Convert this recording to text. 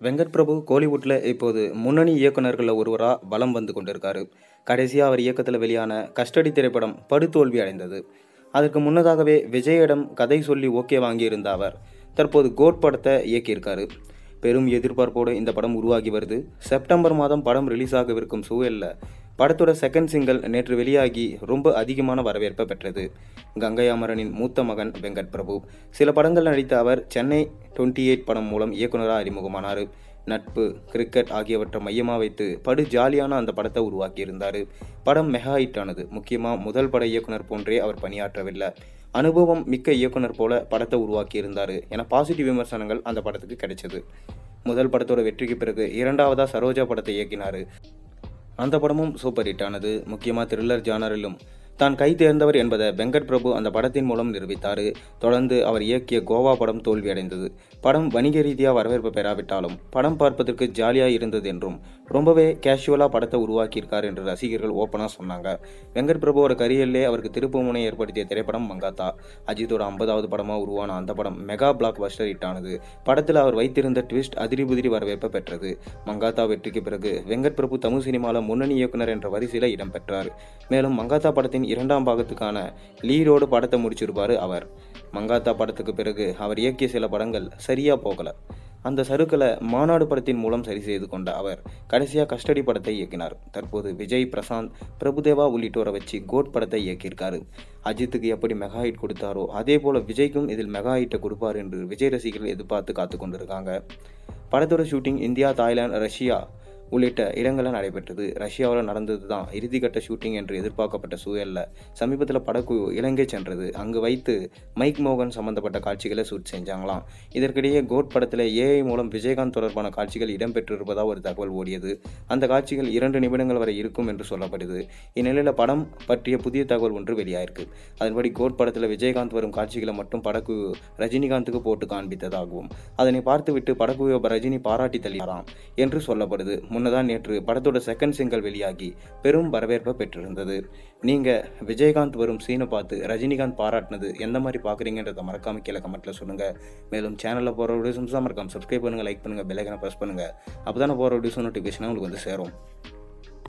வெங்கட் பிரபு கோலிவுட்டில் இப்போது முன்னணி இயக்குனர்களில் ஒருவராக பலம் வந்து கொண்டிருக்காரு கடைசியாக அவர் இயக்கத்தில் வெளியான கஸ்டடி திரைப்படம் படுதோல்வி அடைந்தது அதற்கு முன்னதாகவே விஜயிடம் கதை சொல்லி ஓகே வாங்கியிருந்த அவர் தற்போது கோட் படத்தை இயக்கியிருக்காரு பெரும் எதிர்பார்ப்போடு இந்த படம் உருவாகி வருது செப்டம்பர் மாதம் படம் ரிலீஸ் ஆகவிருக்கும் சூழலில் படத்தோட செகண்ட் சிங்கிள் நேற்று வெளியாகி ரொம்ப அதிகமான வரவேற்பை பெற்றது கங்கை அமரனின் மூத்த மகன் வெங்கட் பிரபு சில படங்கள் நடித்த அவர் சென்னை டுவெண்ட்டி எயிட் படம் மூலம் இயக்குனராக அறிமுகமானார் நட்பு கிரிக்கெட் ஆகியவற்றை மையமாக வைத்து படு ஜாலியான அந்த படத்தை உருவாக்கியிருந்தார் படம் மெகா ஹிட் ஆனது முக்கியமாக முதல் பட இயக்குனர் போன்றே அவர் பணியாற்றவில்லை அனுபவம் மிக்க இயக்குனர் போல படத்தை உருவாக்கியிருந்தார் என பாசிட்டிவ் விமர்சனங்கள் அந்த படத்துக்கு கிடைச்சது முதல் படத்தோட வெற்றிக்கு பிறகு இரண்டாவதாக சரோஜா படத்தை இயக்கினார் அந்த படமும் சூப்பர் ஹிட் ஆனது முக்கியமாக த்ரில்லர் ஜானரிலும் தான் கை தேர்ந்தவர் என்பதை வெங்கட் பிரபு அந்த படத்தின் மூலம் நிரூபித்தார் தொடர்ந்து அவர் இயக்கிய கோவா படம் தோல்வியடைந்தது படம் வணிக ரீதியாக வரவேற்பு பெறாவிட்டாலும் படம் பார்ப்பதற்கு ஜாலியாக இருந்தது என்றும் ரொம்பவே கேஷுவலாக படத்தை உருவாக்கியிருக்கார் என்று ரசிகர்கள் ஓப்பனாக சொன்னாங்க வெங்கட் பிரபுவோட கரியரிலே அவருக்கு திருப்புமுனை ஏற்படுத்திய திரைப்படம் மங்காத்தா அஜித்தோட ஐம்பதாவது படமாக உருவான அந்த படம் மெகா பிளாக் பஸ்டர் ஹிட் ஆனது படத்தில் அவர் வைத்திருந்த ட்விஸ்ட் அதிரி புதிரி வரவேற்பை பெற்றது மங்காத்தா வெற்றிக்கு பிறகு வெங்கட் பிரபு தமிழ் சினிமாவில் முன்னணி இயக்குனர் என்ற வரிசையில் இடம்பெற்றார் மேலும் மங்காத்தா படத்தின் இரண்டாம் பாகத்துக்கான லீடோடு படத்தை முடிச்சிருப்பார் அவர் மங்காத்தா படத்துக்கு பிறகு அவர் இயக்கிய சில படங்கள் சரியாக போகலை அந்த சருக்களை மாநாடு படத்தின் மூலம் சரி செய்து கொண்ட அவர் கடைசியாக கஸ்டடி படத்தை இயக்கினார் தற்போது விஜய் பிரசாந்த் பிரபுதேவா உள்ளிட்டோரை வச்சு கோட் படத்தை இயக்கியிருக்காரு அஜித்துக்கு எப்படி மெகா ஹிட் கொடுத்தாரோ அதே போல் விஜய்க்கும் இதில் மெகா ஹிட்டை கொடுப்பார் என்று விஜய் ரசிகர்கள் எதிர்பார்த்து காத்து கொண்டிருக்காங்க படத்தோட ஷூட்டிங் இந்தியா தாய்லாந்து ரஷ்யா உள்ளிட்ட இடங்களில் நடைபெற்றது ரஷ்யாவில் நடந்தது தான் இறுதிக்கட்ட ஷூட்டிங் என்று எதிர்பார்க்கப்பட்ட சூழலில் சமீபத்தில் படக்குழு இலங்கை சென்றது அங்கு வைத்து மைக் மோகன் சம்பந்தப்பட்ட காட்சிகளை ஷூட் செஞ்சாங்களாம் இதற்கிடையே கோட் படத்தில் ஏஐ மூலம் விஜயகாந்த் தொடர்பான காட்சிகள் இடம்பெற்றிருப்பதாக ஒரு தகவல் ஓடியது அந்த காட்சிகள் இரண்டு நிமிடங்கள் வரை இருக்கும் என்று சொல்லப்படுது இந்நிலையில் படம் பற்றிய புதிய தகவல் ஒன்று வெளியாயிருக்கு அதன்படி கோட் படத்தில் விஜயகாந்த் வரும் காட்சிகளை மட்டும் படக்குழு ரஜினிகாந்துக்கு போட்டு காண்பித்ததாகவும் அதனை பார்த்துவிட்டு படக்குழு ரஜினி பாராட்டி தள்ளினாராம் என்று சொல்லப்படுது முன்னதாக நேற்று படத்தோட செகண்ட் சிங்கல் வெளியாகி பெரும் வரவேற்பை பெற்றிருந்தது நீங்கள் விஜயகாந்த் வரும் சீனை பார்த்து ரஜினிகாந்த் பாராட்டினது எந்த மாதிரி பார்க்குறீங்கன்றத மறக்காம கீழே கமெண்ட்டில் சொல்லுங்கள் மேலும் சேனலில் போகிற வீடியோஸ் மறக்காம சப்ஸ்கிரைப் பண்ணுங்கள் லைக் பண்ணுங்கள் பெல்லைக்கனை ப்ரெஸ் பண்ணுங்கள் அப்போ தானே போகிற வீடியோஸ் நோட்டிஃபிகேஷனாக உங்களுக்கு வந்து சேரும்